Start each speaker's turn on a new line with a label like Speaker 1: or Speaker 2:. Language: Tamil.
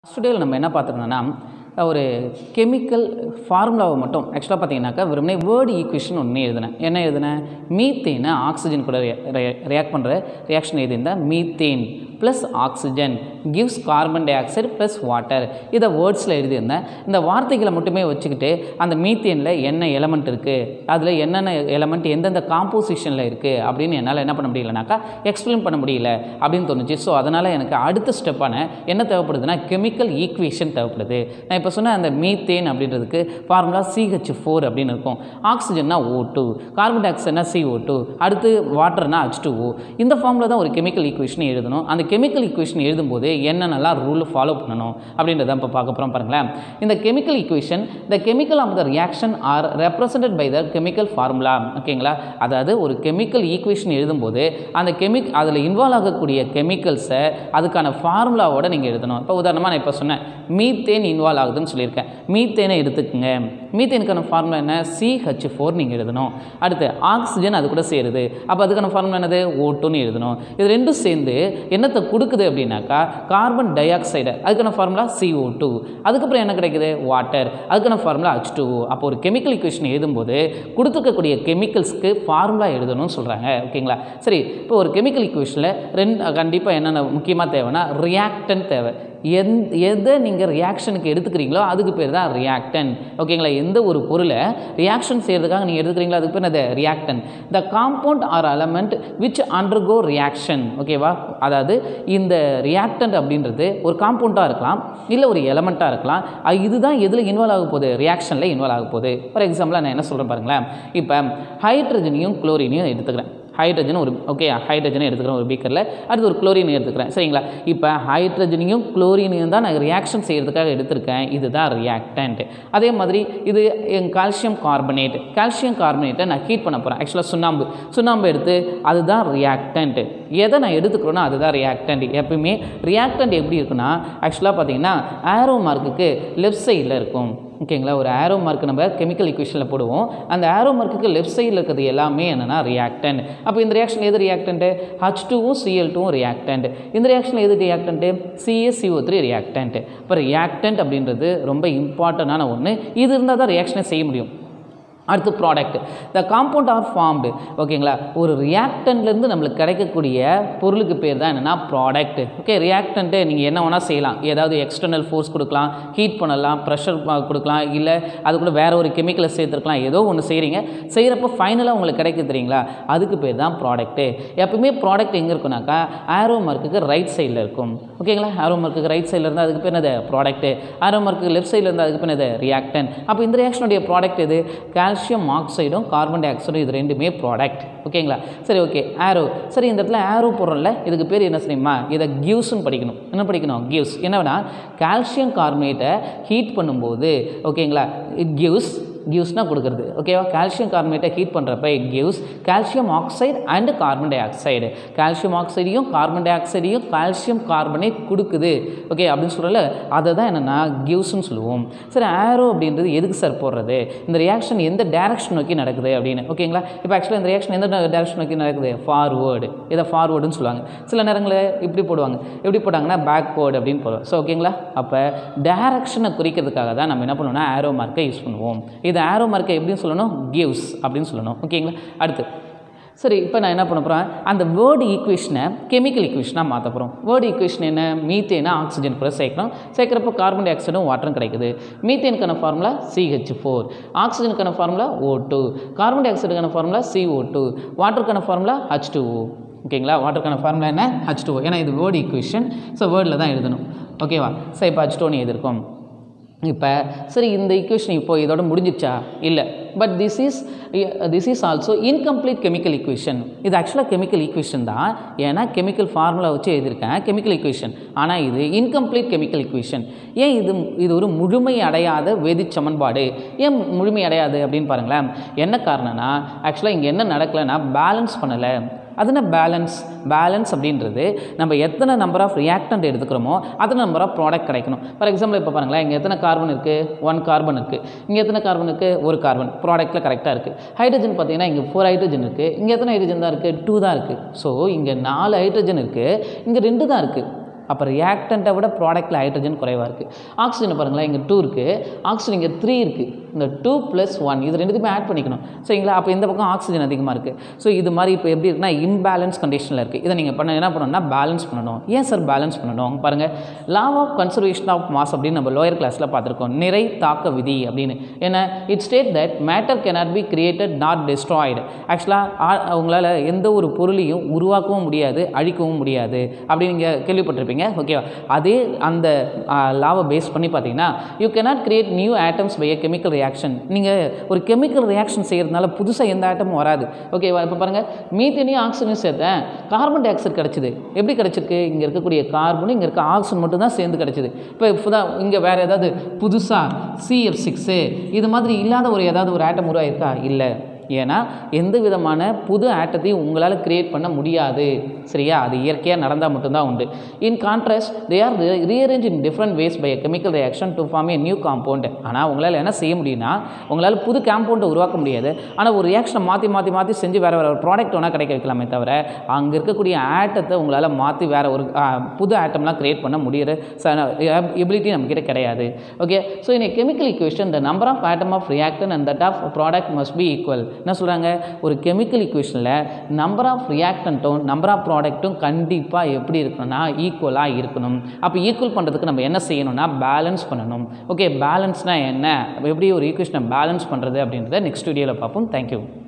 Speaker 1: ஸ்டுடியோவில் நம்ம என்ன பார்த்துருந்தோம்னா ஒரு கெமிக்கல் ஃபார்முலாவை மட்டும் ஆக்சுவலாக பார்த்தீங்கன்னாக்கா வெறுமனே வேர்டு ஈக்குவேஷன் ஒன்று எழுதினேன் என்ன எழுதினேன் மீத்தேனை ஆக்சிஜன் கூட ரியாக்ட் பண்ணுற ரியாக்ஷன் எழுதியிருந்தா methane plus oxygen gives carbon dioxide plus water இதை வேர்ட்ஸில் எழுதியிருந்தேன் இந்த வார்த்தைகளை மட்டுமே வச்சுக்கிட்டு அந்த மீத்தேனில் என்ன எலமெண்ட் இருக்குது அதில் என்னென்ன எலமெண்ட் எந்தெந்த காம்போசிஷனில் இருக்குது அப்படின்னு என்னால் என்ன பண்ண முடியலனாக்கா எக்ஸ்பிளைன் பண்ண முடியல அப்படின்னு தோணுச்சு ஸோ அதனால் எனக்கு அடுத்த ஸ்டெப்பான என்ன தேவைப்படுதுன்னா கெமிக்கல் ஈக்குவேஷன் தேவைப்படுது நான் இப்போ சொன்ன அந்த மீத்தேன் அப்படின்றதுக்கு ஃபார்முலா சிஹெச் ஃபோர் அப்படின்னு இருக்கும் ஆக்சிஜன்னா ஓ டூ கார்பன் டை ஆக்சைட்னா சிஓ டூ அடுத்து வாட்டர்னா ஹச் டூ ஓ இந்த ஃபார்மில் தான் ஒரு கெமிக்கல் ஈக்குவேஷன் எழுதணும் அந்த கெமிக்கல் ஈக்குவேஷன் எழுதும்போது என்னென்னலாம் ரூல் ஃபாலோ பண்ணணும் அப்படின்றத இப்போ பார்க்க போகிறோம் பாருங்களேன் இந்த chemical equation the chemical of the reaction are represented by the chemical formula ஓகேங்களா அதாவது ஒரு கெமிக்கல் ஈக்குவேஷன் எழுதும்போது அந்த கெமிக் அதில் இன்வால்வ் ஆகக்கூடிய கெமிக்கல்ஸை அதுக்கான ஃபார்முலாவோட நீங்கள் எழுதணும் இப்போ உதாரணமாக நான் இப்போ சொன்னேன் மீத்தேன் இன்வால்வ் ஆகுதுன்னு சொல்லியிருக்கேன் மீத்தேனை எடுத்துக்கங்க மீத்தேனுக்கான ஃபார்முலா என்ன சிஹெச் ஃபோர் நீங்கள் எழுதணும் அடுத்து ஆக்சிஜன் அது கூட சேருது அப்போ அதுக்கான ஃபார்முலா என்னது ஓட்டுன்னு எழுதணும் இது ரெண்டும் சேர்ந்து என்னத்தை கொடுக்குது அப்படின்னாக்கா கார்பன் டை ஆக்சைடு அதுக்கான ஃபார்முலா CO2 டூ அதுக்கப்புறம் என்ன கிடைக்குது வாட்டர் அதுக்கான ஃபார்முலா ஹச் டூ அப்போ ஒரு கெமிக்கல் ஈக்குவேஷன் எழுதும்போது கொடுத்துருக்கக்கூடிய கெமிக்கல்ஸ்க்கு ஃபார்முலா எழுதணும்னு சொல்கிறாங்க ஓகேங்களா சரி இப்போ ஒரு கெமிக்கல் ஈக்குவேஷனில் ரெண்டு கண்டிப்பாக என்னென்ன முக்கியமாக தேவைன்னா ரியாக்டன் தேவை எந் எதை நீங்கள் ரியாக்ஷனுக்கு எடுத்துக்கிறீங்களோ அதுக்கு பேர் தான் ரியாக்டன் ஓகேங்களா எந்த ஒரு பொருளை ரியாக்ஷன் செய்கிறதுக்காக நீங்கள் எடுத்துக்கிறீங்களோ அதுக்கு பேர் அது reactant the compound or element which undergo reaction ஓகேவா அதாவது இந்த ரியாக்டன்ட் அப்படின்றது ஒரு காம்பவுண்ட்டாக இருக்கலாம் இல்லை ஒரு எலமெண்ட்டாக இருக்கலாம் அது இதுதான் எதில் இன்வால்வ் ஆக போகுது ரியாக்ஷனில் இன்வால்வ் ஆக போகுது ஃபார் எக்ஸாம்பிளாக நான் என்ன சொல்கிறேன் பாருங்களேன் இப்போ ஹைட்ரஜனையும் குளோரினையும் எடுத்துக்கிறேன் ஹைட்ரஜன் ஒரு ஓகே ஹைட்ரஜனை எடுத்துக்கிறேன் ஒரு பீக்கரில் அடுத்து ஒரு குளோரின் எடுத்துக்கிறேன் சரிங்களா இப்போ ஹைட்ரஜனையும் குளோரினையும் தான் நான் ரியாக்ஷன் செய்கிறதுக்காக எடுத்திருக்கேன் இதுதான் ரியாக்டன்ட் அதே மாதிரி இது என் கால்சியம் கார்பனேட் கால்சியம் கார்பனேட்டை நான் ஹீட் பண்ண போகிறேன் ஆக்சுவலாக சுண்ணாம்பு சுண்ணாம்பு எடுத்து அதுதான் ரியாக்டன்ட் எதை நான் எடுத்துக்கிறேனோ அதுதான் ரியாக்டன்ட் எப்பயுமே ரியாக்டன்ட் எப்படி இருக்குன்னா ஆக்சுவலாக பார்த்தீங்கன்னா ஆரோ மார்க்குக்கு லெஃப்ட் சைடில் இருக்கும் ஓகேங்களா ஒரு ஆரோ மார்க் நம்ம கெமிக்கல் ஈக்குவேஷனில் போடுவோம் அந்த ஆரோ மார்க்குக்கு லெஃப்ட் சைடில் இருக்கிறது எல்லாமே என்னென்னா ரியாக்டன்ட் அப்போ இந்த ரியாக்ஷன் எது ரியாக்டன்ட்டு ஹச் டூவும் சிஎல் டூவும் ரியாக்டன்ட் இந்த ரியாக்ஷன் எது ரியாக்டன்ட்டு சிஎஸ்சிஓ த்ரீ ரியாக்டன்ட் இப்போ ரியாக்டன்ட் அப்படின்றது ரொம்ப இம்பார்ட்டண்டான ஒன்று இது இருந்தால் தான் ரியாக்ஷனை செய்ய முடியும் அடுத்து product the compound or formed ஓகேங்களா ஒரு ரியாக்டன்ட்லேருந்து நம்மளுக்கு கிடைக்கக்கூடிய பொருளுக்கு பேர் தான் என்னென்னா ப்ராடக்ட் ஓகே ரியாக்டன்ட்டு நீங்கள் என்ன வேணால் செய்யலாம் ஏதாவது எக்ஸ்டர்னல் ஃபோர்ஸ் கொடுக்கலாம் ஹீட் பண்ணலாம் ப்ரெஷர் கொடுக்கலாம் இல்லை அது கூட வேறு ஒரு கெமிக்கலை சேர்த்துருக்கலாம் ஏதோ ஒன்று செய்கிறீங்க செய்கிறப்ப ஃபைனலாக உங்களுக்கு கிடைக்க தெரியுங்களா அதுக்கு பேர் தான் ப்ராடக்ட்டு எப்பவுமே ப்ராடக்ட் எங்கே இருக்குனாக்கா ஆரோ மார்க்குக்கு ரைட் சைடில் இருக்கும் ஓகேங்களா ஆரோ மார்க்குக்கு ரைட் சைடில் இருந்தால் அதுக்கு பேர் என்னது ப்ராடக்ட்டு ஆரோ மார்க்குக்கு லெஃப்ட் சைடில் இருந்தால் அதுக்கு பேர் என்னது ரியாக்டன் அப்போ இந்த ரியாக்ஷனுடைய ப்ராடக்ட் எது கால்சியம் ஆக்சைடும் கார்பன் டை ஆக்சைடும் இது ரெண்டுமே ப்ராடக்ட் ஓகேங்களா சரி ஓகே ஆரோ சரி இந்த இடத்துல ஆரோ போடுறோம்ல இதுக்கு பேர் என்ன தெரியுமா இதை கிவ்ஸ்னு படிக்கணும் என்ன படிக்கணும் கிவ்ஸ் என்னன்னா கால்சியம் கார்பனேட்டை ஹீட் பண்ணும்போது ஓகேங்களா இட் கிவ்ஸ் கிவ்ஸ்னால் கொடுக்குறது ஓகேவா கால்சியம் கார்பனேட்டை ஹீட் பண்ணுறப்ப it gives calcium oxide and carbon dioxide calcium ஆக்சைடையும் கார்பன் டை ஆக்சைடையும் கால்சியம் கார்பனேட் கொடுக்குது ஓகே அப்படின்னு சொல்லல அதை தான் என்னென்னா கிவ்ஸ்னு சொல்லுவோம் சரி ஆரோ அப்படின்றது எதுக்கு சார் போடுறது இந்த ரியாக்ஷன் எந்த டேரக்ஷன் நோக்கி நடக்குது அப்படின்னு ஓகேங்களா இப்போ ஆக்சுவலாக இந்த ரியாக்ஷன் எந்த டேரக்ஷன் நோக்கி நடக்குது ஃபார்வேர்டு இதை ஃபார்வேர்டுன்னு சொல்லுவாங்க சில நேரங்களில் இப்படி போடுவாங்க எப்படி போட்டாங்கன்னா பேக்வேர்டு அப்படின்னு போடுவோம் ஸோ ஓகேங்களா அப்போ டேரக்ஷனை குறிக்கிறதுக்காக தான் நம்ம என்ன பண்ணுவோம்னா ஆரோ மார்க்கை யூஸ் பண்ணுவோம் இது ஆரோ மார்க்கை எப்படின்னு சொல்லணும் கிவ்ஸ் அப்படின்னு சொல்லணும் ஓகேங்களா அடுத்து சரி இப்போ நான் என்ன பண்ண போகிறேன் அந்த வேர்டு ஈக்குவேஷனை கெமிக்கல் ஈக்குவேஷனாக மாற்ற போகிறோம் வேர்டு ஈக்குவேஷன் என்ன மீத்தேனா ஆக்சிஜன் கூட சேர்க்கணும் சேர்க்குறப்போ கார்பன் டை ஆக்சைடும் வாட்டரும் கிடைக்குது மீத்தேனுக்கான ஃபார்முலா சிஹெச் ஃபோர் ஆக்சிஜனுக்கான ஃபார்முலா ஓ டூ கார்பன் டை ஆக்சைடுக்கான ஃபார்முலா சிஓ டூ வாட்டருக்கான ஃபார்முலா ஹச் டூ ஓகேங்களா வாட்டருக்கான ஃபார்முலா என்ன ஹச் டூ ஏன்னா இது வேர்டு ஈக்குவேஷன் ஸோ வேர்டில் தான் எழுதணும் ஓகேவா சரி இப்போ ஹச் டூன்னு எழுதிருக்கோம் இப்போ சரி இந்த ஈக்குவேஷன் இப்போ இதோட முடிஞ்சிச்சா இல்லை but this is this is also incomplete chemical equation இது ஆக்சுவலாக கெமிக்கல் ஈக்குவேஷன் தான் ஏன்னா கெமிக்கல் ஃபார்முலா வச்சு எழுதியிருக்கேன் கெமிக்கல் ஈக்குவேஷன் ஆனால் இது இன்கம்ப்ளீட் கெமிக்கல் ஈக்குவேஷன் ஏன் இது இது ஒரு முழுமை அடையாத வேதிச் சமன்பாடு ஏன் முழுமை அடையாது அப்படின்னு பாருங்களேன் என்ன காரணம்னா ஆக்சுவலாக இங்கே என்ன நடக்கலைன்னா பேலன்ஸ் பண்ணலை அது என்ன பேலன்ஸ் பேலன்ஸ் அப்படின்றது நம்ம எத்தனை நம்பர் ஆஃப் ரியாக்டன்ட் எடுத்துக்கிறோமோ அத்தனை நம்பர் ஆஃப் ப்ராடக்ட் கிடைக்கணும் ஃபார் எக்ஸாம்பிள் இப்போ பாருங்களேன் இங்கே எத்தனை கார்பன் இருக்குது ஒன் கார்பன் இருக்குது இங்கே எத்தனை கார்பன் இருக்குது ஒரு கார்பன் ப்ராடக்ட்டில் கரெக்டாக இருக்குது ஹைட்ரஜன் பார்த்தீங்கன்னா இங்கே ஃபோர் ஹைட்ரஜன் இருக்குது இங்கே எத்தனை ஹைட்ரஜன் தான் இருக்குது டூ தான் இருக்குது ஸோ இங்கே நாலு ஹைட்ரஜன் இருக்குது இங்கே ரெண்டு தான் இருக்குது அப்போ ரியாக்டண்ட்டை விட ப்ராடக்ட்டில் ஹைட்ரஜன் குறைவாக இருக்குது ஆக்சிஜன் பாருங்களேன் இங்கே டூ இருக்குது ஆக்சிஜன் இங்கே த்ரீ இருக்குது இந்த டூ ப்ளஸ் ஒன் இது ரெண்டுத்தையுமே ஆட் பண்ணிக்கணும் சரிங்களா அப்போ இந்த பக்கம் ஆக்சிஜன் அதிகமாக இருக்குது ஸோ இது மாதிரி இப்போ எப்படி இருக்குன்னா இம்பேலன்ஸ் கண்டிஷனில் இருக்குது இதை நீங்கள் பண்ண என்ன பண்ணணும்னா பேலன்ஸ் பண்ணணும் ஏன் சார் பேலன்ஸ் பண்ணணும் பாருங்கள் law of conservation of mass அப்படின்னு நம்ம லோயர் கிளாஸில் பார்த்துருக்கோம் நிறை தாக்க விதி அப்படின்னு ஏன்னா it state that matter cannot be created not destroyed ஆக்சுவலாக உங்களால் எந்த ஒரு பொருளையும் உருவாக்கவும் முடியாது அழிக்கவும் முடியாது அப்படி நீங்கள் கேள்விப்பட்டிருப்பீங்க ஓகேவா அதே அந்த லாவை பேஸ் பண்ணி பார்த்தீங்கன்னா you cannot create new atoms by a chemical reaction நீங்கள் ஒரு கெமிக்கல் ரியாக்ஷன் செய்கிறதுனால புதுசாக எந்த ஆட்டமும் வராது ஓகேவா இப்போ பாருங்கள் மீத்தேனையும் ஆக்சிஜனும் சேர்த்தேன் கார்பன் டை ஆக்சைடு கிடச்சிது எப்படி கிடச்சிருக்கு இங்கே இருக்கக்கூடிய கார்பனும் இங்கே இருக்க ஆக்சிஜன் மட்டும் தான் சேர்ந்து கிடச்சிது இப்போ இப்போதான் இங்கே வேறு ஏதாவது புதுசாக சிஎஃப் சிக்ஸு இது மாதிரி இல்லாத ஒரு ஏதாவது ஒரு ஆட்டம் உருவாயிருக்கா இல்லை ஏன்னா எந்த விதமான புது ஆட்டத்தையும் உங்களால் கிரியேட் பண்ண முடியாது சரியா அது இயற்கையாக நடந்தால் மட்டும்தான் உண்டு in contrast they are rearrange in different ways by chemical reaction to form a new compound ஆனால் உங்களால் என்ன செய்ய முடியும்னா உங்களால் புது காம்பவுண்டை உருவாக்க முடியாது ஆனால் ஒரு ரியாக்ஷனை மாற்றி மாற்றி மாற்றி செஞ்சு வேறு வேறு ஒரு ப்ராடக்ட் வேணால் கிடைக்க வைக்கலாமே தவிர அங்கே இருக்கக்கூடிய ஆட்டத்தை உங்களால் மாற்றி வேறு ஒரு ஆ, புது ஆட்டம்லாம் கிரியேட் பண்ண முடியிற எபிலிட்டி நம்மக்கிட்ட கிடையாது okay so in chemical equation the number of atom of reactant and that of product must be equal என்ன சொல்கிறாங்க ஒரு கெமிக்கல் ஈக்குவேஷனில் நம்பர் ஆஃப் ரியாக்டண்ட்டும் நம்பர் ஆஃப் ப்ராடக்ட்டும் கண்டிப்பாக எப்படி இருக்கணும்னா ஈக்குவலாக இருக்கணும் அப்போ ஈக்குவல் பண்ணுறதுக்கு நம்ம என்ன செய்யணும்னா பேலன்ஸ் பண்ணணும் ஓகே பேலன்ஸ்னால் என்ன எப்படி ஒரு ஈக்குவேஷனை பேலன்ஸ் பண்ணுறது அப்படின்றத நெக்ஸ்ட் வீடியோவில் பார்ப்போம் தேங்க்யூ